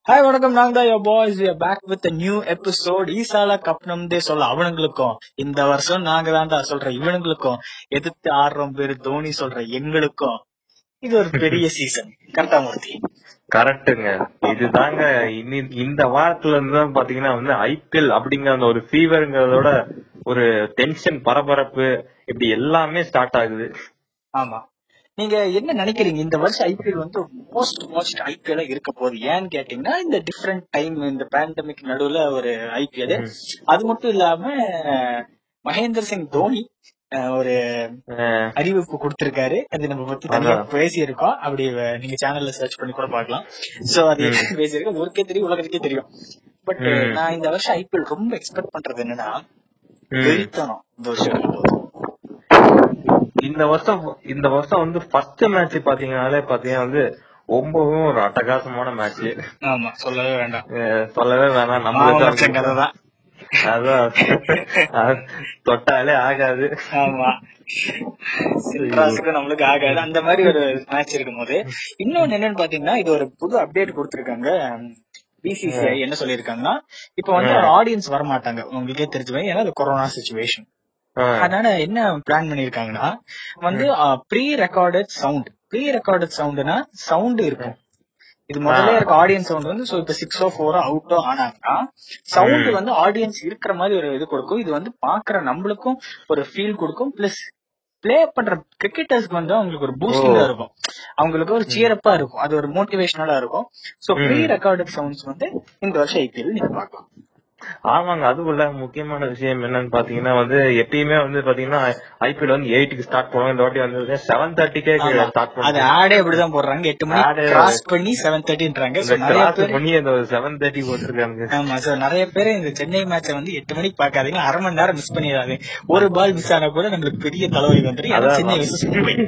Hi வணக்கம் நாங்க தான் boys back with new episode ஈசால கப்னம்தே சொல்ல அவனுங்களுக்கும் இந்த வருஷம் நாங்க தான்டா சொல்ற இவனுங்களுக்கும் எதிர்த்து ஆடுறோம் பேரு தோனி சொல்ற எங்களுக்கும் இது ஒரு பெரிய சீசன் கரெக்டா மூர்த்தி கரெக்டுங்க இதுதாங்க இனி- இந்த வாரத்துல இருந்து தான் பாத்தீங்கன்னா வந்து ஐபிஎல் அப்படிங்கிற அந்த ஒரு ஃபீவருங்கிறதோட ஒரு டென்ஷன் பரபரப்பு இப்படி எல்லாமே ஸ்டார்ட் ஆகுது ஆமா நீங்க என்ன நினைக்கிறீங்க இந்த வருஷம் ஐபிஎல் வந்து மோஸ்ட் மோஸ்ட் ஐபிஎல் இருக்க போகுது ஏன்னு கேட்டீங்கன்னா இந்த டிஃப்ரெண்ட் டைம் இந்த பேண்டமிக் நடுவுல ஒரு ஐபிஎல் ம். அது மட்டும் இல்லாம மகேந்திர சிங் தோனி அஹ், ஒரு அஹ் அறிவிப்பு கொடுத்திருக்காரு அது நம்ம பத்தி தனியா அதான். பேசியிருக்கோம் அப்படி வ- நீங்க சேனல்ல சர்ச் பண்ணி கூட பார்க்கலாம் சோ அது என்ன பேசியிருக்கோம் ஊருக்கே தெரியும் உலகத்துக்கே தெரியும் பட் ம். நான் இந்த வருஷம் ஐபிஎல் ரொம்ப எக்ஸ்பெக்ட் பண்றது என்னன்னா ம். வெறித்தனம் இந்த வருஷம் இருக்க போகுது. இந்த வருஷம் இந்த வருஷம் வந்து ஃபர்ஸ்ட் மேட்ச் பாத்தீங்கன்னாலே பாத்தீங்கன்னா வந்து ரொம்பவும் ஒரு அட்டகாசமான மேட்ச் ஆமா சொல்லவே வேண்டாம் சொல்லவே வேணாம் மாமன் நம்ம மச்சான் கதை தான் அதான் அது தொட்டாலே ஆகாது ஆமா சில்ராஸுக்கு நம்மளுக்கு ஆகாது அந்த மாதிரி ஒரு மேட்ச் இருக்கும் போது இன்னொன்னு என்னன்னு பாத்தீங்கன்னா இது ஒரு புது அப்டேட் கொடுத்திருக்காங்க பிசிசிஐ என்ன சொல்லிருக்காங்கன்னா இப்ப வந்து ஆடியன்ஸ் வர மாட்டாங்க உங்களுக்கே தெரிஞ்சு போய் ஏன்னா கொரோனா சுச்சுவேஷன் ஆஹ் அதனால என்ன பிளான் பண்ணிருக்காங்கன்னா வந்து pre recorded sound pre recorded சவுண்ட்னா சவுண்ட் இருக்கும் இது முதல்ல இருக்க ஆடியன்ஸ் சவுண்ட் வந்து சோ இப்ப சிக்ஸோ ஃபோரோ அவுட்டோ ஆனாங்கன்னா சவுண்ட் வந்து ஆடியன்ஸ் இருக்கிற மாதிரி ஒரு இது கொடுக்கும் இது வந்து பாக்குற நம்மளுக்கும் ஒரு ஃபீல் கொடுக்கும் பிளஸ் ப்ளே பண்ற கிரிக்கெட்டர்ஸ்க்கு வந்து அவங்களுக்கு ஒரு பூஸ்டிங்கா இருக்கும் அவங்களுக்கு ஒரு சியரப்பா இருக்கும் அது ஒரு மோட்டிவேஷனலா இருக்கும் சோ ப்ரீ ரெக்கார்டட் சவுண்ட்ஸ் வந்து இந்த வருஷம் ஐபிஎல் நீங்க பார்க்கலாம் ஆமாங்க அதுக்குள்ள முக்கியமான விஷயம் என்னன்னு பாத்தீங்கன்னா வந்து எப்பயுமே வந்து பாத்தீங்கன்னா ஐபிஎல் வந்து எயிட்டுக்கு ஸ்டார்ட் பண்ணுவோம் இந்த வாட்டி வந்து செவன் தேர்ட்டிக்கே ஸ்டார்ட் அது பண்ணுவோம் ஆடே அப்படிதான் போடுறாங்க எட்டு மணி Ad ஏ- கிராஸ் பண்ணி செவன் தேர்ட்டின்றாங்க இந்த நிறைய கிளாஸ் பேர் பண்ணி அந்த செவன் தேர்ட்டி போட்டுருக்காங்க ஆமா சார் நிறைய பேர் இந்த சென்னை மேட்ச வந்து எட்டு மணிக்கு பாக்காதீங்க அரை மணி நேரம் மிஸ் பண்ணிடாதீங்க ஒரு பால் மிஸ் ஆனா கூட நம்மளுக்கு பெரிய தலைவலி வந்துடும் ஏன்னா அதான் Chennai versus Mumbai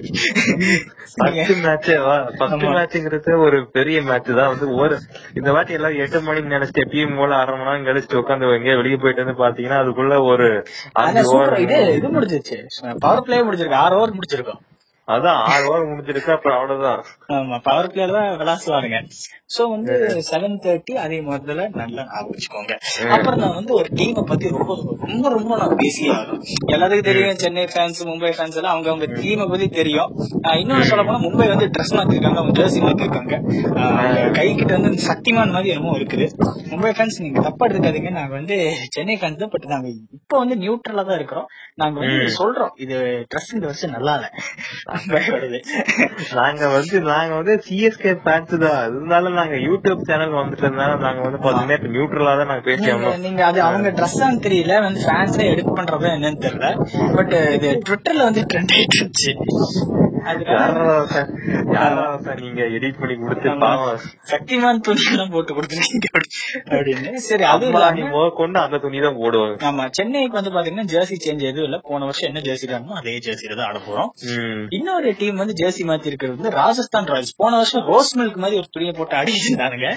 first match first ஆமா. மேட்ச்ங்கிறது ஒரு பெரிய மேட்ச் தான் வந்து ஒரு இந்த வாட்டி எல்லாம் எட்டு மணிக்கு நினைச்சிட்டு எப்பயும் போல அரை மணி நேரம் கழிச்சு உட்காந்து எங்கேயோ வெளியே போயிட்டு வந்து பாத்தீங்கன்னா அதுக்குள்ள ஒரு அஞ்சு அதான் ஓவர் சூப்பர் இது இது முடிஞ்சிருச்சு பவர் பிளே முடிஞ்சிருக்கு ஆறு ஓவர் முடிச்சிருக்கோம் அதான் ஆறு ஓவர் முடிஞ்சிருக்கு அப்புறம் அவ்வளவுதான் ஆமா பவர் பிளேயர் தான் விளாசுவாருங்க சோ வந்து செவன் தேர்ட்டி அதே முதல்ல நல்லா ஞாபகம் வச்சுக்கோங்க அப்புறம் நான் வந்து ஒரு டீமை பத்தி ரொம்ப ரொம்ப ரொம்ப நான் பேசி ஆகணும் எல்லாத்துக்கும் தெரியும் சென்னை ஃபேன்ஸ் மும்பை ஃபேன்ஸ் எல்லாம் அவங்க அவங்க டீமை பத்தி தெரியும் ஆஹ் இன்னொன்னு சொல்ல போனா மும்பை வந்து ட்ரெஸ் மாத்திருக்காங்க அவங்க ஜெர்சி மாத்திருக்காங்க ஆஹ் அவங்க கை கிட்ட வந்து இந்த சக்திமான் மாதிரி என்னமோ இருக்குது மும்பை ஃபேன்ஸ் நீங்க தப்பா எடுத்துக்காதீங்க நாங்க வந்து சென்னை ஃபேன்ஸ் தான் பட் நாங்க இப்ப வந்து நியூட்ரலா தான் இருக்கிறோம் நாங்க வந்து சொல்றோம் இது ட்ரெஸ் இந்த வருஷம் நல்லா இல்ல பயப்படுது நாங்க வந்து நாங்க வந்து சிஎஸ்கே ஃபேன்ஸ் தான் இருந்தாலும் நாங்க யூடியூப் சேனல் வந்துட்டதுனால நாங்க வந்து பாத்தீங்கன்னா இப்ப நியூட்ரலா தான் நாங்க பேசி நீங்க ஆகணும் நீங்க அது அவங்க ட்ரெஸ் தெரியல வந்து ஃபேன்ஸே எடுத்து பண்றதா என்னன்னு தெரியல பட் இது ட்விட்டர்ல வந்து ட்ரெண்ட் ஆயிட்டு இருந்துச்சு அதனால யாரா சார் யாரா சார் நீங்க எடிட் பண்ணி கொடுத்து பாவம் சக்திமான் துணி எல்லாம் போட்டு கொடுத்துருக்கீங்க அப்படின்னு சரி அதுவும் அம்பானி இல்லாம முதற்கொண்டு அந்த துணி தான் போடுவாங்க ஆமா சென்னைக்கு வந்து பாத்தீங்கன்னா ஜெர்சி சேஞ்ச் எதுவும் இல்ல போன வருஷம் என்ன ஜெர்சி ஆடணும் அதே ஜெர்சியில தான் ஆட போறோம் ம். இன்னொரு டீம் வந்து ஜெர்சி மாத்தி இருக்கிறது வந்து ராஜஸ்தான் ராயல்ஸ் போன வருஷம் ரோஸ் மில்க் மாதிரி ஒரு துணியை போட்டு ஆடிட்டு இருந்தானுங்க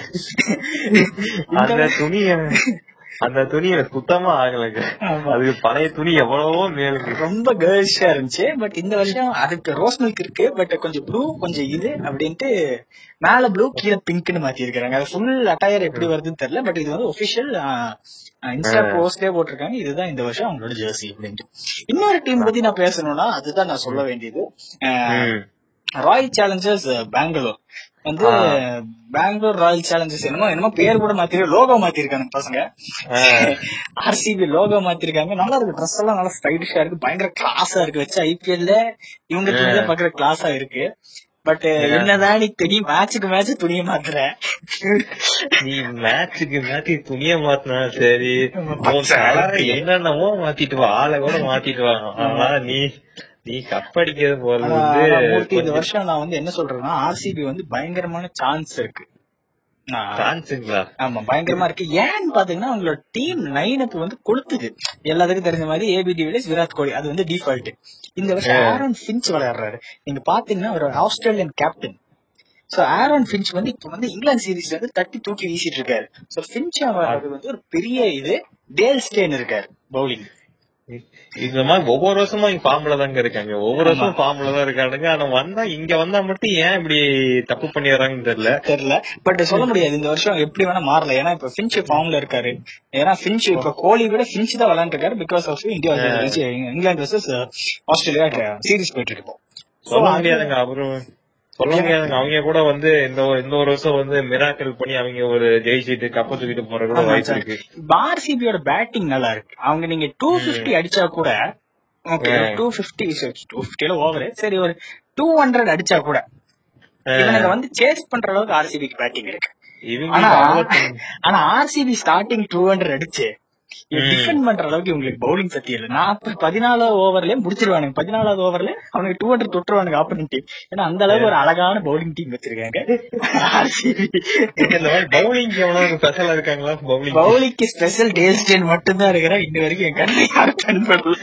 இந்த அந்த துணிய அந்த துணி எனக்கு சுத்தமா ஆகலைங்க ஆமா. அது பழைய துணி எவ்வளவோ மேலுங்க ரொம்ப கேர்ள்ஸா இருந்துச்சு பட் இந்த வருஷம் அதுக்கு ரோஸ் மில்க் இருக்கு பட் கொஞ்சம் ப்ளூ கொஞ்சம் இது அப்படின்ட்டு மேல ப்ளூ கீழே பிங்க்னு மாத்தி இருக்காங்க அது ஃபுல் அட்டையர் எப்படி வருதுன்னு தெரியல பட் இது வந்து ஒபிஷியல் இன்ஸ்டா போஸ்ட்லயே போட்டிருக்காங்க இதுதான் இந்த வருஷம் அவங்களோட ஜெர்சி அப்படின்ட்டு இன்னொரு டீம் பத்தி நான் பேசணும்னா அதுதான் நான் சொல்ல வேண்டியது ம். ராயல் சேலஞ்சர்ஸ் பெங்களூர் வந்து பெங்களூர் ராயல் சேலஞ்சர்ஸ் என்னமோ என்னமோ பேர் கூட மாத்தி லோகோ மாத்திருக்காங்க பசங்க ஆர்சிபி லோகோ மாத்திருக்காங்க நல்லா இருக்கு ட்ரெஸ் எல்லாம் நல்லா ஸ்டைலிஷா இருக்கு பயங்கர கிளாஸா இருக்கு வச்சு ஐபிஎல்ல இவங்க துணி தான் பாக்குற கிளாஸா இருக்கு பட் என்னதான் நீ தெரியும் மேட்சுக்கு மேட்ச் துணியை மாத்துற நீ மேட்சுக்கு மேட்ச் துணிய மாத்தினா சரி ஆமா, உன் பச்சை, colour அழகு. என்னென்னமோ மாத்திட்டு வா ஆளை கூட மாத்திட்டு வா ஆனா நீ நீ கப்படிக்கிறது போறது ஆனா, வந்து ஆனா மூர்த்தி இந்த கொஞ்சம் வருஷம் நான் வந்து என்ன சொல்றேன்னா ஆர்சிபி வந்து பயங்கரமான சான்ஸ் இருக்கு நான் சான்ஸுங்களா ஆமா பயங்கரமா இருக்கு ஏன்னு பாத்தீங்கன்னா அவங்களோட டீம் லைனப் வந்து கொளுத்துது எல்லாத்துக்கும் தெரிஞ்ச மாதிரி ஏபி டிவிலியர்ஸ் விராட் கோலி அது வந்து டிஃபால்ட் இந்த வருஷம் ஆரோன் ஃபின்ச் விளையாடுறாரு நீங்க பாத்தீங்கன்னா ஒரு Australian captain so Aaron Finch வந்து இப்ப வந்து இங்கிலாந்து சீரீஸ்ல வந்து தட்டி தூக்கி வீசிட்டு இருக்காரு சோ ஃபின்ச் வர்றது வந்து ஒரு பெரிய இது டேல் ஸ்டேன் இருக்காரு பவுலிங் இந்த மாதிரி ஒவ்வொரு வருஷமும் இங்க ஃபார்ம்ல தாங்க இருக்காங்க ஒவ்வொரு வருஷமும் ஃபார்ம்ல தான் இருக்கானுங்க ஆனா வந்தா இங்க வந்தா மட்டும் ஏன் இப்படி தப்பு பண்ணிடுறாங்கன்னு தெரியல தெரியல பட் சொல்ல முடியாது இந்த வருஷம் எப்படி வேணா மாறல ஏன்னா இப்ப பின்ச் ஃபார்ம்ல இருக்காரு ஏன்னா பின்ச் இப்ப கோலி விட பின்ச் தான் விளையாண்டு இருக்காரு because of India England versus Australia series போயிட்டு இருக்கோம் சொல்ல முடியாதுங்க அவரும் சொல்ல முடியாதுங்க அவங்க கூட வந்து இந்த ஒரு- இந்த ஒரு வருஷம் வந்து மிராக்கல் பண்ணி அவங்க ஒரு ஜெயிச்சிட்டு கப்ப தூக்கிட்டு போற கூட வாய்ப்பு இருக்கு ஆர்சிபியோட பேட்டிங் நல்லா இருக்கு அவங்க நீங்க டூ பிப்டி அடிச்சா கூட ஓகே டூ பிப்டி டூ பிப்டில ஓவர் சரி ஒரு டூ ஹண்ட்ரட் அடிச்சா கூட இவனுங்க வந்து சேஸ் பண்ற அளவுக்கு ஆர்சிபிக்கு பேட்டிங் இருக்கு இவங்க ஆனா அவ்வளவு- ஆனா ஆர்சிபி ஸ்டார்டிங் டூ ஹண்ட்ரட் அடிச்சு டிஃபெண்ட் பண்ற அளவுக்கு இவங்களுக்கு பவுலிங் சக்தி இல்ல நாற்பது பதினாலாவது ஓவர்லயே முடிச்சிருவானுங்க பதினாலாவது ஓவர்ல அவனுக்கு டூ ஹண்ட்ரட் தொட்டுருவானுங்க ஆப்போனன்ட் டீம் ஏன்னா அந்த அளவுக்கு ஒரு அழகான பவுலிங் டீம் வச்சிருக்காங்க ஆர்சிபி இந்த மாதிரி பவுலிங் எவ்வளவு ஸ்பெஷலா இருக்காங்களா பவுலிங் பவுலிங்க்கு ஸ்பெஷல் டேல்ஸ்டேன் மட்டும்தான் இருக்கிறா இன்ன வரைக்கும் என் கண்ணை யாரும் கண் பண்ணல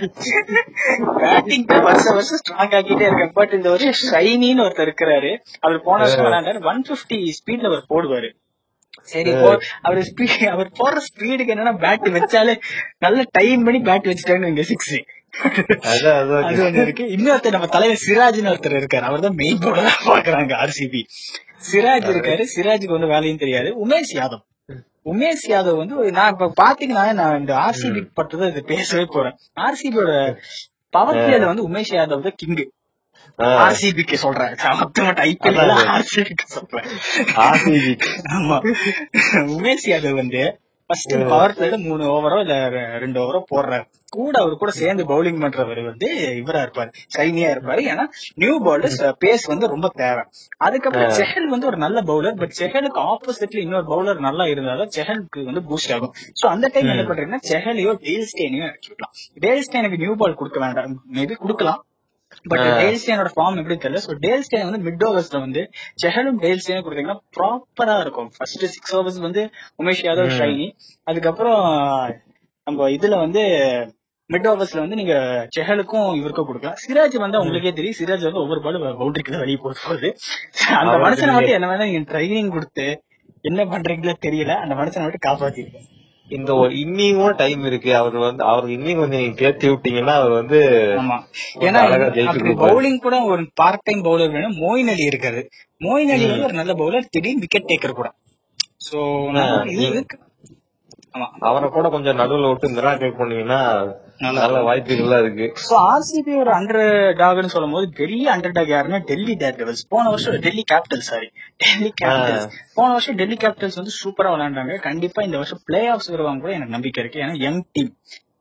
பேட்டிங் வருஷம் வருஷம் ஸ்ட்ராங் ஆக்கிட்டே இருக்காங்க பட் இந்த வருஷம் ஷைனின்னு ஒருத்தர் இருக்கிறாரு அவர் போன வருஷம் விளையாண்டாரு ஒன் பிப்டி ஸ்பீட்ல அவர் போடுவாரு சரி போ- அவர் ஸ்பீட் அவர் போடுற ஸ்பீடுக்கு என்னன்னா பேட் வச்சாலே நல்ல டைம் பண்ணி பேட் வச்சுட்டாங்க இங்க சிக்ஸ் அதான் அதான் அது ஒண்ணு இருக்கு இன்னொருத்தர் நம்ம தலைவர் சிராஜ்னு ஒருத்தர் இருக்காரு அவர் தான் மெயின் பவுலரா பாக்குறாங்க ஆர்சிபி சிராஜ் இருக்காரு சிராஜுக்கு வந்து வேலையும் தெரியாது உமேஷ் யாதவ் உமேஷ் யாதவ் வந்து ஒரு- நான் இப்ப பாத்தீங்கன்னா நான் இந்த ஆர்சிபி பட்டதை இது பேசவே போறேன் ஆர்சிபியோட பவர் பிளேல வந்து உமேஷ் யாதவ் தான் கிங் ஆ. ஆர்சிபிக்கு சொல்றேன் மொத்த மட்டும் ஐபிஎல் அதான். ஆர்சிபிக்கு சொல்றேன் ஆர்சிபி ஆமா உமேஷ் யாதவ் வந்து ஃபர்ஸ்ட் பவர் பிளேல மூணு ஓவரோ இல்ல ரெ- ரெண்டு ஓவரோ போடுறாரு கூட அவர் கூட சேர்ந்து பவுலிங் பண்றவர் வந்து இவரா இருப்பாரு சைனியா இருப்பாரு ஏன்னா நியூ பவுலர்ஸ் பேஸ் வந்து ரொம்ப தேவை அதுக்கப்புறம் செஹல் வந்து ஒரு நல்ல பவுலர் பட் செஹலுக்கு ஆப்போசிட்ல இன்னொரு பவுலர் நல்லா இருந்தாலும் செஹலுக்கு வந்து பூஸ்ட் ஆகும் சோ அந்த டைம் என்ன பண்றீங்கன்னா செஹலையோ டேல்ஸ்டேனையோ இறக்கி விடலாம் டேல்ஸ்டேனுக்கு நியூ பால் கொடுக்க வேண்டாம் மேபி கொடுக்கலாம் பட் டேல்ஸ்டேனோட ஃபார்ம் எப்படி தெரியல சோ டேல்ஸ்டேன் வந்து மிட் ஓவர்ஸ்ல வந்து செஹலும் டேல்ஸ்டேனும் கொடுத்தீங்கன்னா ப்ராப்பரா இருக்கும் ஃபர்ஸ்ட் சிக்ஸ் ஓவர்ஸ் வந்து உமேஷ் யாதவ் ஷைனி அதுக்கப்புறம் நம்ம இதுல வந்து மிட் ஓவர்ஸ்ல வந்து நீங்க செஹலுக்கும் இவருக்கும் கொடுக்கலாம் சிராஜ் வந்து உங்களுக்கே தெரியும் சிராஜ் வந்து ஒவ்வொரு பாலும் பவுண்டரிக்கு தான் வெளியே போக போகுது அந்த அவருக்கு மனுஷனை மட்டும் என்ன வேணா நீங்க ட்ரைனிங் கொடுத்து என்ன பண்றீங்களோ தெரியல அந்த மனுஷனை மட்டும் காப்பாத்திருக்கேன் இந்த ஒரு இன்னிங்கும் டைம் இருக்கு அவர் வந்து அவருக்கு இன்னிங் கொஞ்சம் நீங்க தேர்த்தி விட்டீங்கன்னா அவர் வந்து ஆமா ஒரு ஏன்னா அழகா ஜெயிச்சு அப்படி கொடுப்பாரு. பவுலிங் கூட ஒரு பார்ட் டைம் பவுலர் வேணும் மோயின் அலி இருக்காரு மோயின் அலி வந்து ஒரு நல்ல பவுலர் திடீர்னு விக்கெட் டேக்கர் கூட சோ இது இருக்கு ஆமா அவரை கூட கொஞ்சம் நடுவுல விட்டு மிராக்கல் பண்ணீங்கன்னா நல்லா நல்ல வாய்ப்புகள்லாம் இருக்கு சோ ஆர்சிபி ஒரு அண்டர் டாக்னு சொல்லும் போது பெரிய அண்டர் டாக் யாருன்னா டெல்லி டேர் டெவல்ஸ் போன வருஷம் Delhi capital sorry Delhi capitals போன வருஷம் டெல்லி கேபிட்டல்ஸ் வந்து சூப்பரா விளையாண்டாங்க கண்டிப்பா இந்த வருஷம் பிளே ஆஃப்ஸ் வருவாங்க கூட எனக்கு நம்பிக்கை இருக்கு ஏன்னா யங் டீம்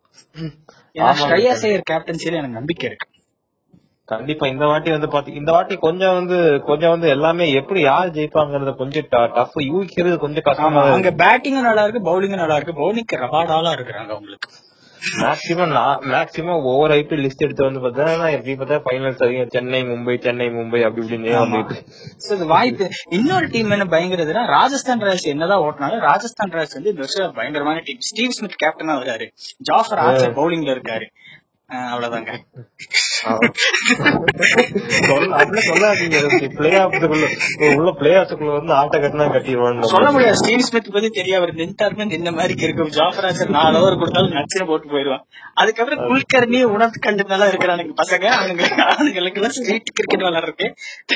ஏன்னா ஆமாங்க. ஸ்ரேயா ஐயர் கேப்டன்சில எனக்கு நம்பிக்கை இருக்கு கண்டிப்பா இந்த வாட்டி வந்து பாத்தி இந்த வாட்டி கொஞ்சம் வந்து கொஞ்சம் வந்து எல்லாமே எப்படி யார் ஜெயிப்பாங்கறத கொஞ்சம் டஃப் யூகிக்கிறது கொஞ்சம் ஆமா கஷ்டமா அங்க பேட்டிங்கும் நல்லா இருக்கு பவுலிங்கும் நல்லா இருக்கு பவுலிங்க்கு ரபாடாலா இருக்கிறாங்க அவங்களுக்கு மேக்சிமம் மேக்சிமம் ஒவ்வொரு ஐபிஎல் லிஸ்ட் எடுத்து வந்து பார்த்தா எப்படி பார்த்தா ஃபைனல்ஸ் அதிகம் சென்னை மும்பை சென்னை மும்பை அப்படி இப்படின்னு வந்துட்டு So, இது வாய்ப்பு இன்னொரு டீம் என்ன பயங்கரதுன்னா ராஜஸ்தான் ராயல்ஸ் என்னதான் ஓட்டினாலும் ராஜஸ்தான் ராயல்ஸ் வந்து இந்த வருஷம் பயங்கரமான டீம் ஸ்டீவ் ஸ்மித் கேப்டனா வராரு ஜாஃபர் ஆர்ச்சர் பவுலிங்ல இருக்காரு அஹ் அவ்வளவுதாங்க சொல்ல அப்படியே சொல்லாதீங்க பிளே ஆஃப்க்குள்ள உள்ள பிளே ஆஃப்க்குள்ள வந்து ஆட்ட கட்டினா கட்டிடுவாங்க சொல்ல முடியாது ஸ்டீவ் ஸ்மித் பத்தி தெரியும் அவர் நின்றாருமே நின்ன மாதிரி இருக்கும் ஜாஃபர் ஆர்ச்சர் நாலு ஓவர் கொடுத்தாலும் நச்சுன்னு போட்டு போயிருவான் அதுக்கப்புறம் குல்கர்னி உணர்த்து கண்டுனால இருக்கிறானுங்க பசங்க அவனுங்க அவனுங்களுக்கு எல்லாம் ஸ்ட்ரீட் கிரிக்கெட் விளையாடுறதுக்கு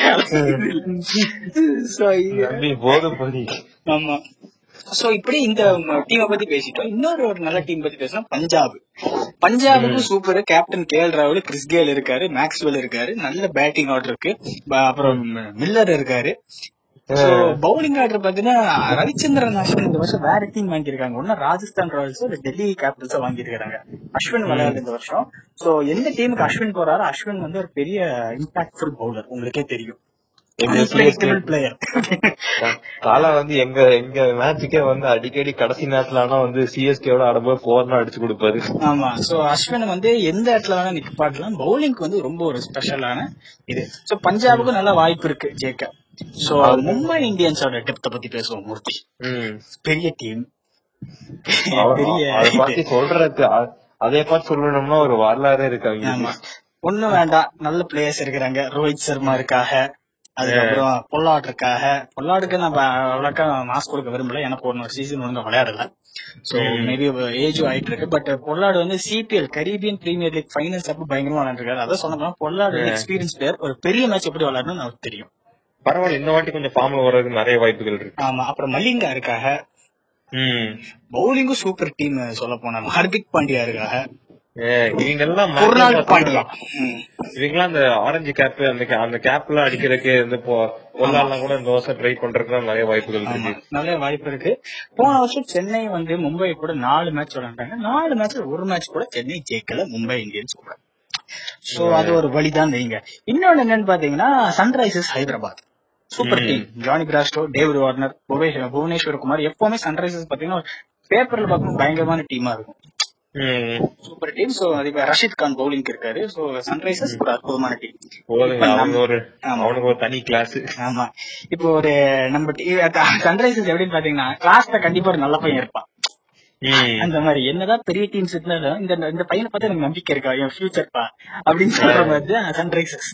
So, இது- தம்பி போதும் போதி ஆமா சோ இப்படி இந்த டீமை பத்தி பேசிட்டோம் இன்னொரு ஒரு நல்ல டீம் பத்தி பேசணும் பஞ்சாப் பஞ்சாபுக்கு சூப்பர் கேப்டன் கே எல் ராகுல் கிறிஸ் கேல் இருக்காரு மேக்ஸ்வெல் இருக்காரு நல்ல பேட்டிங் ஆர்டர் இருக்கு ப- அப்புறம் மில்லர் இருக்காரு பவுலிங் ஆர்டர் பாத்தீங்கன்னா ரவிச்சந்திரன் அஸ்வின் இந்த வருஷம் வேற டீம் வாங்கியிருக்காங்க ஒன்னு ராஜஸ்தான் ராயல்ஸோ இல்ல டெல்லி கேபிட்டல்ஸோ வாங்கியிருக்காங்க அஸ்வின் விளையாடு இந்த வருஷம் சோ எந்த டீமுக்கு அஸ்வின் போறாரோ அஸ்வின் வந்து ஒரு பெரிய இம்பாக்ட்ஃபுல் பவுலர் உங்களுக்கே தெரியும் எங்க Unpredictable player காலா வந்து எங்க எங்க மேட்சுக்கே வந்து அடிக்கடி கடைசி நேரத்துல ஆனா வந்து சிஎஸ்கேவோட ஆடும்போது போர்னா அடிச்சு கொடுப்பாரு ஆமா சோ அஸ்வின் வந்து எந்த இடத்துல வேணா நிப்பாட்டலாம் பவுலிங்க்கு வந்து ரொம்ப ஒரு ஸ்பெஷலான இது சோ பஞ்சாபுக்கு நல்ல வாய்ப்பு இருக்கு ஜெயிக்க சோ மும்பை இந்தியன்ஸோட டெப்த பத்தி பேசுவோம் மூர்த்தி ம். பெரிய டீம் அவ- பெரிய அதை பத்தி சொல்றதுக்கு அ- அதை பத்தி சொல்லணும்னா ஒரு வரலாறே இருக்கு ஆமா அவங்க ஒண்ணும் வேண்டாம் நல்ல பிளேயர்ஸ் இருக்கிறாங்க ரோஹித் சர்மா இருக்காக அதுக்கப்புறம் பொல்லாட் இருக்காக பொல்லாடுக்கு நம்ம அவ்வளோக்கா மாஸ் கொடுக்க விரும்பல எனக்கு ஒரு சீசன் ஒழுங்கா விளையாடல சோ ம். மேபி ஏஜும் ஆயிட்டு இருக்கு பட் பொல்லாடு வந்து CPL Caribbean premier league finals அப்ப பயங்கரமா விளையாண்டுருக்காரு அதான் சொன்னா பொல்லாடு எக்ஸ்பீரியன்ஸ் பிளேயர் ஒரு பெரிய மேட்ச் எப்படி விளையாடணும்னு அவருக்கு தெரியும் பரவாயில்ல இந்த வாட்டி கொஞ்சம் ஃபார்ம்ல வர்றதுக்கு நிறைய வாய்ப்புகள் இருக்கு ஆமா அப்புறம் மல்லிங்கா இருக்காக ம் பவுலிங்கும் சூப்பர் டீம் சொல்ல போனா ஹர்திக் பாண்டியா இருக்காக இவங்க எல்லாம் குர்னால் பாண்டியா ம். இவங்கெல்லாம் அந்த ஆரஞ்சு கேப் அந்த ca- அந்த கேப் எல்லாம் அடிக்கிறதுக்கு இந்த பொருளாலாம் கூட இந்த வருஷம் ட்ரை பண்றதுக்கு நிறைய வாய்ப்புகள் ஆமா இருக்கு நல்ல வாய்ப்பு இருக்கு போன வருஷம் சென்னை வந்து மும்பை கூட நாலு மேட்ச் விளையாண்டாங்க நாலு மேட்ச்ல ஒரு மேட்ச் கூட சென்னை ஜெயிக்கல மும்பை இந்தியன்ஸ் கூட சோ அது ஒரு வழிதான் வைங்க இன்னொன்னு என்னன்னு பாத்தீங்கன்னா Sunrisers Hyderabad super team Johnny கிராஸ்டோ டேவிட் வார்னர் புவனேஸ்வர் புவனேஸ்வர் குமார் எப்பவுமே சன்ரைசர்ஸ் பாத்தீங்கன்னா பேப்பர்ல பார்க்கும் பயங்கரமான டீமா இருக்கும் ம். சூப்பர் டீம் சோ அது இப்ப ரஷித் கான் பவுலிங் இருக்காரு சோ சன்ரைசர்ஸ் ஒரு அற்புதமான டீம் போதுங்க அவனுக்கு ஒரு ஆமா. அவனுக்கு ஒரு தனி கிளாஸ் ஆமா இப்போ ஒரு நம்ம சன்ரைசர்ஸ் எப்படின்னு பாத்தீங்கன்னா கிளாஸ்ல கண்டிப்பா ஒரு நல்ல பையன் இருப்பான் அந்த மாதிரி என்னதான் பெரிய டீம்ஸ் இருந்தாலும் இந்த இந்த பையனை பார்த்து எனக்கு நம்பிக்கை இருக்கா என் ஃபியூச்சர் பா அப்படின்னு சொல்ற மாதிரி தான் சன்ரைசர்ஸ்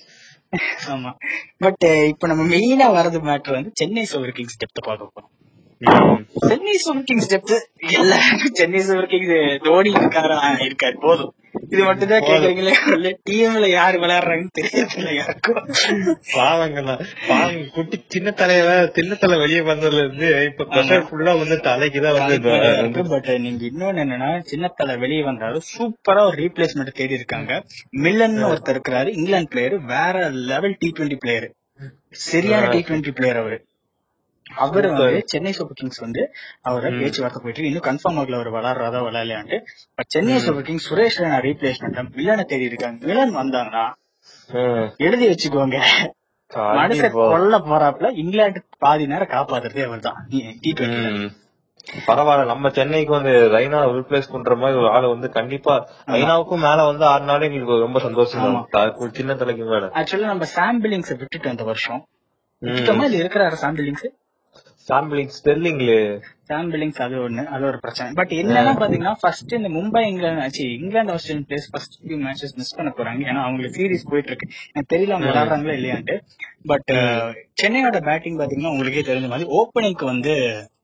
ஆமா பட் இப்ப நம்ம மெயினா வரது மேட்டர் வந்து சென்னை சூப்பர் கிங்ஸ் டெப்த் பார்க்க போறோம் சென்னை சூப்பர் கிங்ஸ் டெப்த் எல்லாருக்கும் சென்னை சூப்பர் கிங்ஸ் தோனி இருக்காரா ஆ, இருக்காரு போதும் இது மட்டும் தான் கேக்குறீங்களே டீம்ல யாரு விளையாடுறாங்கன்னு தெரியல யாருக்கும் பாவங்கண்ணா பாவங்க குட்டி சின்ன தலைவ சின்ன தலை வெளியே வந்ததுல இருந்து இப்ப ப்ரெஷர் ஃபுல்லா வந்து தலைக்குதான் வந்து வந்து பட் நீங்க இன்னொன்னு என்னன்னா சின்னத்தலை வெளியே வந்தாரு சூப்பரா ஒரு ரீப்ளேஸ்மெண்ட் தேடி இருக்காங்க மில்லன் ஒருத்தர் இருக்கிறாரு இங்கிலாந்து பிளேயர் வேற லெவல் டி டுவெண்ட்டி பிளேயர் சரியான டி டுவெண்ட்டி பிளேயர் அவரு அவரு வந்து சென்னை சூப்பர் கிங்ஸ் வந்து அவரை பேச்சுவார்த்தை போயிட்டு இருக்கு. இன்னும் கன்ஃபார்ம் ஆகல அவர் விளாடுறதா விளையாடலான்ட்டு but Chennai super kings Suresh Raina replacement மில்லனை தேடி இருக்காங்க மில்லன் வந்தாங்கன்னா ம். எழுதி வச்சுக்கோங்க மனுஷன் கொல்ல போறாப்புல இங்கிலாந்து பாதி நேரம் காப்பாத்துறதே அவர் தான் டி டுவெண்ட்டி ம். பரவாயில்ல நம்ம சென்னைக்கு வந்து ரெய்னா ரிப்ளேஸ் பண்ற மாதிரி ஒரு ஆளு வந்து கண்டிப்பா ரெய்னாவுக்கும் மேல வந்து ஆறு நாளே எங்களுக்கு ரொம்ப சந்தோஷம் தான். த- சின்ன தலைக்கு மேல ஆக்சுவலா நம்ம சாம் பில்லிங்ஸ் விட்டுட்டோம் இந்த வருஷம் விட்டுட்டோமா இல்ல இருக்கிறாரு சாம் பில்லிங்ஸ் சாம்பிளிங் ஸ்டெர்லிங்ல சாம் பில்லிங்ஸ் அது ஒண்ணு அது ஒரு பிரச்சனை பட் என்னன்னா பாத்தீங்கன்னா ஃபர்ஸ்ட் இந்த மும்பை இங்கிலாந்து ஆச்சு England Australian players first few matches miss பண்ண போறாங்க ஏன்னா அவங்களுக்கு சீரிஸ் போயிட்டு இருக்கு எனக்கு தெரியல அவங்க விளையாடுறாங்களா இல்லையான்ட்டு பட் சென்னையோட பேட்டிங் பாத்தீங்கன்னா உங்களுக்கே தெரிஞ்ச மாதிரி ஓப்பனிங்க்கு வந்து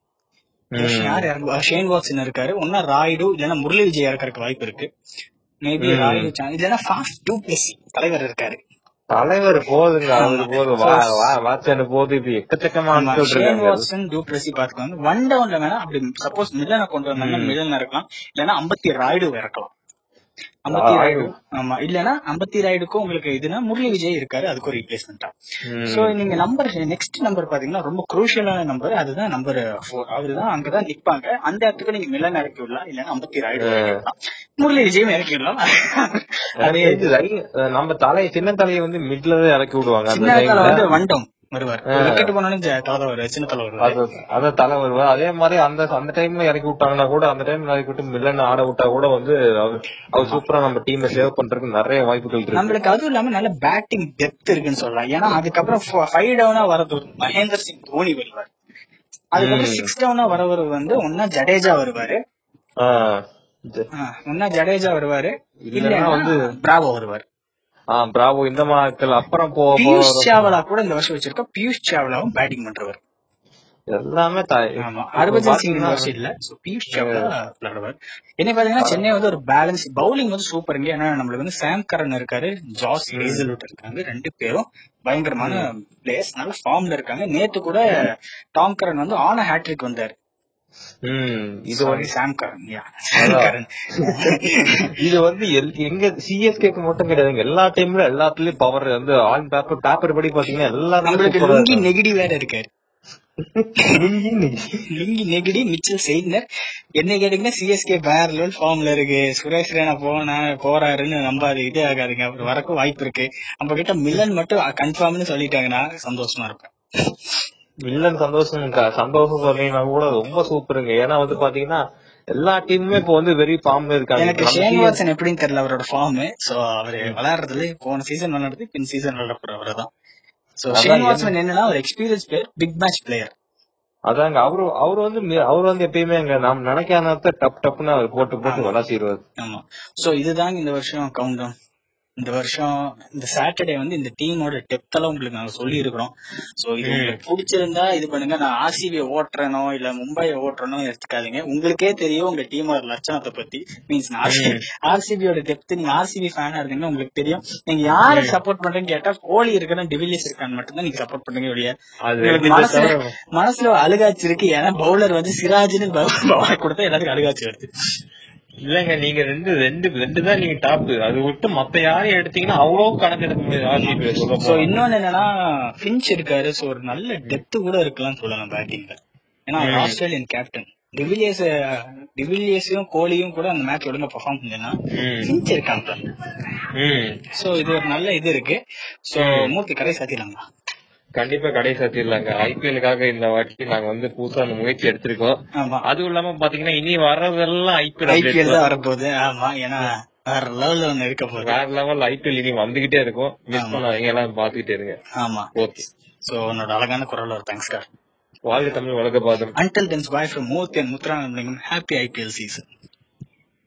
யார் இறங்கு ஷேன் வாட்சன் இருக்காரு ஒன்னா ராய்டு இல்லன்னா முரளி விஜய் இறக்கறதுக்கு வாய்ப்பு இருக்கு மேபி ராய்டு chance- இல்லன்னா ஃபாஸ்ட் டூ பிளஸ் தலைவர் இருக்காரு தலைவர் போதுங்க அவரு போதும் வா வா வாட்சன் போது இது எக்கச்சக்கமா ஆமா, அனுப்பிச்சு ஷேன் விட்டுருக்காங்க வாட்சன் டூ பிளஸி பாத்துக்கோங்க ஒன் டவுன்ல வேணா அப்படி சப்போஸ் மில்லனை கொண்டு வந்தாங்கன்னா மில்லன் இறக்கலாம் இல்லன்னா அம்பத்தி ராய்டு இறக்கலாம் அம்பத்தி ராய்டு ஆமா இல்லன்னா அம்பத்தி ராய்டுக்கும் உங்களுக்கு இதுனா முரளி விஜய் இருக்காரு அதுக்கு ஒரு ரீப்ளேஸ்மெண்டா ம். சோ நீங்க நம்பர் நெக்ஸ்ட் நம்பர் பாத்தீங்கன்னா ரொம்ப குரூஷியலான நம்பர் அதுதான் நம்பர் ஃபோர் அவருதான் அங்கதான் நிப்பாங்க அந்த இடத்துக்கு நீங்க மில்லன் இறக்கி விடலாம் இல்லன்னா அம்பத்தி ராய்டு இறக்கி விடலாம் முரளி விஜயும் இறக்கி விடலாம் அது வந்து ரை- நம்ம தலை சின்ன தலையை வந்து மிட்ல தான் இறக்கி விடுவாங்க அந்த சின்ன தலை டைம்ல வந்து வண்டோம் வருவார் விக்கெட் போனாலும் ஜ- தலை தான் வருவார் சின்ன தலை வருவார் அது அதான் தலை வருவார் அதே மாதிரி அந்த அந்த டைம்ல இறக்கி விட்டாங்கன்னா கூட அந்த டைம்ல இறக்கி விட்டு மில்லன் ஆட விட்டா கூட வந்து அவர் அவர் சூப்பரா நம்ம டீமை சேவ் பண்றதுக்கு நிறைய வாய்ப்புகள் இருக்கு நம்மளுக்கு அதுவும் இல்லாம நல்ல பேட்டிங் டெப்த் இருக்குன்னு சொல்லலாம் ஏன்னா அதுக்கப்புறம் ஃபைவ் டவுனா வரது ஒரு மகேந்திர சிங் தோனி வருவார் அதுக்கப்புறம் சிக்ஸ் டவுனா வரவர் வந்து ஒன்னா ஜடேஜா வருவாரு ஆஹ் இது- ஆ, ஒன்னா ஜடேஜா வருவாரு இல்லன்னா இல்லன்னா வந்து பிராவோ வருவார் ஆஹ் பிராவோ இந்த மாதிரி அப்புறம் போ பியூஷ் சாவலா கூட இந்த வருஷம் வச்சிருக்க பியூஷ் சாவலாவும் பேட்டிங் பண்றவர் எல்லாமே த- ஆமா ஹர்பஜன் சிங் இந்த வருஷம் இல்ல So, பியூஷ் சாவ்லா விளையாடுவார் என்ன பாத்தீங்கன்னா சென்னை வந்து ஒரு பேலன்ஸ் பவுலிங் வந்து சூப்பருங்க ஏன்னா நம்மளுக்கு வந்து சாம் கரன் இருக்காரு ஜாஸ் ஹேசல்வுட் இருக்காங்க ரெண்டு பேரும் பயங்கரமான பிளேயர்ஸ் நல்ல ஃபார்ம்ல இருக்காங்க நேத்து கூட டாம் கரன் வந்து ஆன ஹேட்ரிக் வந்தாரு ம் இது சாரி வந்து சாம் கரன் யா சாம் கரன் இது வந்து எல்- எங்க சிஎஸ்கேக்கு மட்டும் கிடையாதுங்க எல்லா டைம்ல எல்லாத்துலயும் பவர் வந்து ஆன் பேப்பர் பேப்பர் படி பாத்தீங்கன்னா எல்லாருமே நம்மளுக்கு சூப்பரா லுங்கி நெகிடி வேற இருக்காரு இருக்காங்க. லுங்கி நெகிடி மிச்சல் செய்தனர் என்ன கேட்டீங்கன்னா சிஎஸ்கே வேற லெவல் ஃபார்ம்ல இருக்கு சுரேஷ் ரெய்னா போனா போறாருன்னு நம்பாது இதே ஆகாதுங்க அவர் வரக்கும் வாய்ப்பு இருக்கு நம்ம கிட்ட மில்லன் மட்டும் கன்ஃபார்ம்னு சொல்லிட்டாங்கன்னா சந்தோஷமா இருப்பேன் வில்லன் சந்தோஷம் க- சந்தோஷம் சொன்னீங்கன்னா கூட ரொம்ப சூப்பருங்க ஏன்னா வந்து பாத்தீங்கன்னா எல்லா டீமுமே இப்ப வந்து வெரி ஃபார்ம்ல இருக்காங்க எனக்கு நம்ம ஷேன் CS வாட்சன் எப்படின்னு தெரியல அவரோட ஃபார்ம் சோ அவரு விளையாடுறதுல போன சீசன் விளையாடுறது பின் சீசன் விளையாட போறவர் தான் சோ அதான் ஷேன் என்ன- வாட்சன் என்னன்னா ஒரு experience player big match player அதாங்க அவரு அவரு வந்து மி- அவரு வந்து எப்பயுமே அங்க நாம் நினைக்காத டப் டப்னு அவர் போட்டு போட்டு விளாசிடுவாரு ஆமா சோ இதுதாங்க இந்த வருஷம் கவுண்ட் டவுன் இந்த வருஷம் இந்த சாட்டர்டே வந்து இந்த டீமோட டெப்த் எல்லாம் உங்களுக்கு நாங்க சொல்லி இருக்கிறோம் சோ இது ம். உங்களுக்கு பிடிச்சிருந்தா இது பண்ணுங்க நான் ஆர்சிபி ஓட்டுறனோ இல்ல மும்பையை ஓட்டுறனோ எடுத்துக்காதீங்க உங்களுக்கே தெரியும் உங்க டீமோட லட்சணத்தை பத்தி மீன்ஸ் ம். ஆர்சிபியோட டெப்த் நீங்க ஆர்சிபி ஃபேனா இருந்தீங்கன்னா உங்களுக்கு தெரியும் நீங்க யாருக்கு சப்போர்ட் பண்றீங்கன்னு கேட்டா கோலி இருக்கணும் டிவிலியர்ஸ் இருக்கான்னு மட்டும் தான் நீங்க சப்போர்ட் பண்ணுங்க ஒழிய அது உங்களுக்கு ரெண்டுத்தை மனசுல தவிர மனசுல ஒரு அழுகாட்சி இருக்கு ஏன்னா பவுலர் வந்து சிராஜ்னு பவுலர் கொடுத்தா எல்லாத்துக்கும் அழுகாட்சி வருது இல்லங்க நீங்க ரெண்டு ரெண்டு ரெண்டு தான் நீங்க டாப் அது விட்டு மத்த யாரையும் எடுத்தீங்கன்னா அவ்வளவு கணக்கு எடுக்க முடியாது ஆர்சிபி சொல்ல சோ போனா இன்னொன்னு என்னன்னா பிஞ்ச் இருக்காரு சோ ஒரு நல்ல டெப்த் கூட இருக்கலாம்னு சொல்லலாம் பேட்டிங்ல ஏன்னா அவர் ம். ஆஸ்திரேலியன் கேப்டன் டிவிலியர்ஸ் டிவிலியர்ஸையும் கோலியும் கூட அந்த மேட்ச் ஒழுங்கா பெர்ஃபார்ம் பண்ணலன்னா ம். பிஞ்ச் இருக்காங்க ம் சோ இது ஒரு நல்ல இது இருக்கு சோ ம். மூர்த்தி கடை சாத்திடலாங்களா கண்டிப்பா கடை சாத்திடலாங்க ஐபிஎலுக்காக இந்த வாட்டி நாங்க வந்து புதுசா அந்த முயற்சி எடுத்திருக்கோம் ஆமா அதுவும் இல்லாம பாத்தீங்கன்னா இனி வர்றதெல்லாம் ஐபிஎல் ஐபிஎல் தான் வரப்போகுது ஆமா ஏன்னா வேற லெவல்ல ஒண்ணு இருக்க போகுது வேற லெவல் ஐபிஎல் இனி வந்துகிட்டே இருக்கும் மிஸ் ஆமா. பண்ணாதீங்க எல்லாம் பாத்துக்கிட்டே இருங்க ஆமா ஓகே சோ உன்னோட அழகான குரல் ஒரு தேங்க்ஸ் கார் வாழ்க தமிழ் வழக்க பாதம் Until then, bye from Murthy and Muthranam. Happy IPL season.